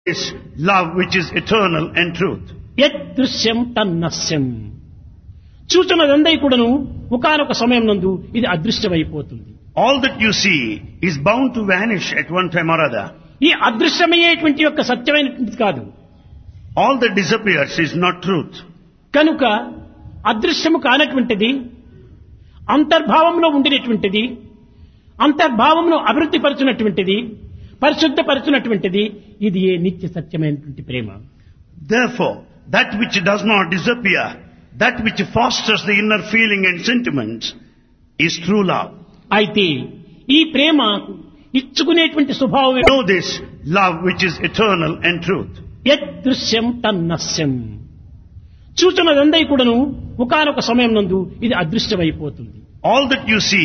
is love which is eternal and truth. యదృశ్యం తన్నస్యం చూచున్నదందై కూడాను ఒకనొక సమయం నందు ఇది అదృశ్యమైపోతుంది All that you see is bound to vanish at one time or other. ఈ అదృశ్యమయ్యేటువంటి యొక్క సత్యమైనటువంటిది కాదు All that disappears is not truth. కనుక అదృశ్యము కానటువంటిది అంతర్భావంలో ఉండినటువంటిది అంతర్భావంలో అభివృద్ధి పరచునటువంటిది పరిశుద్ధపరచునటువంటిది ఇది ఏ నిత్య సత్యమైనటువంటి ప్రేమ Therefore, that which does not disappear, that which fosters the inner feeling and sentiments is true love. అయితే ఈ ప్రేమ ఇచ్చుకునేటువంటి స్వభావం Know this love which is eternal and truth. యదృశ్యం తన్నస్యం చూచున్నదందై కూడాను ఒకనొక సమయం నందు ఇది అదృశ్యమైపోతుంది All that you see